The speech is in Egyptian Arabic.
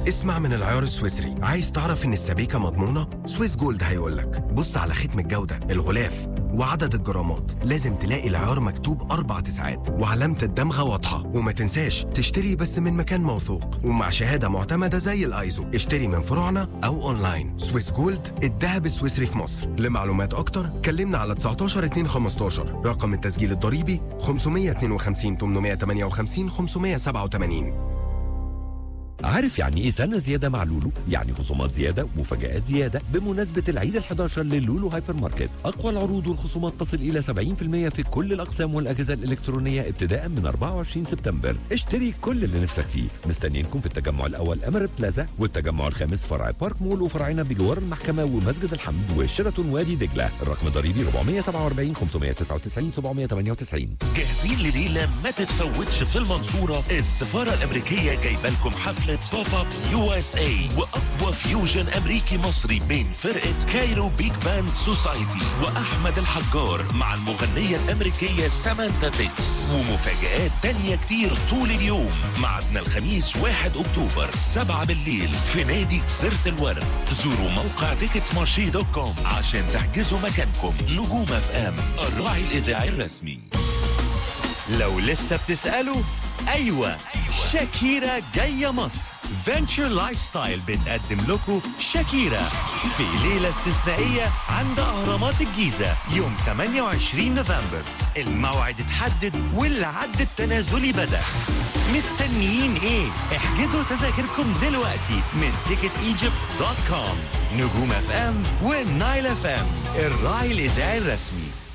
اسمع من العيار السويسري عايز تعرف ان السبيكة مضمونة سويس جولد هيقولك بص على ختم الجودة الغلاف وعدد الجرامات لازم تلاقي العيار مكتوب أربع تسعات وعلامة الدمغة واضحة وما تنساش تشتري بس من مكان موثوق ومع شهادة معتمدة زي الايزو اشتري من فروعنا أو أونلاين سويس جولد الذهب السويسري في مصر لمعلومات أكتر كلمنا على 19 2 15 رقم التسجيل الضريبي 552 858 587 عارف يعني ايه سنه زياده مع لولو؟ يعني خصومات زياده ومفاجآت زياده بمناسبه العيد ال11 للولو هايبر ماركت، اقوى العروض والخصومات تصل الى 70% في كل الاقسام والاجهزه الالكترونيه ابتداء من 24 سبتمبر، اشتري كل اللي نفسك فيه، مستنيينكم في التجمع الاول امير بلازا والتجمع الخامس فرع بارك مول وفرعنا بجوار المحكمه ومسجد الحمد وشيراتون وادي دجله، الرقم ضريبي 447 599 798 جاهزين لليلة ما تتفوتش في المنصورة السفارة الأمريكية جايبة لكم حفلة بوب اب يو اس اي وأقوى فيوجن أمريكي مصري بين فرقة كايرو بيج باند سوسايتي وأحمد الحجار مع المغنية الأمريكية سامانتا بيكس ومفاجآت تانية كتير طول اليوم معدنا الخميس 1 أكتوبر 7 بالليل في نادي جزيرة الورد زوروا موقع تيكتس مارشي دوت كوم عشان تحجزوا مكانكم نجوم اف ام الراعي الإذاعي الرسمي لو لسه بتسألوا أيوة شاكيرا جاية مصر فينتشر لايف ستايل بتقدم لكم شاكيرا في ليلة استثنائية عند أهرامات الجيزة يوم 28 نوفمبر الموعد اتحدد والعد التنازلي بدأ مستنيين ايه؟ احجزوا تذاكركم دلوقتي من ticketegypt.com نجوم اف ام والنايل اف ام الراعي الإذاعي الرسمي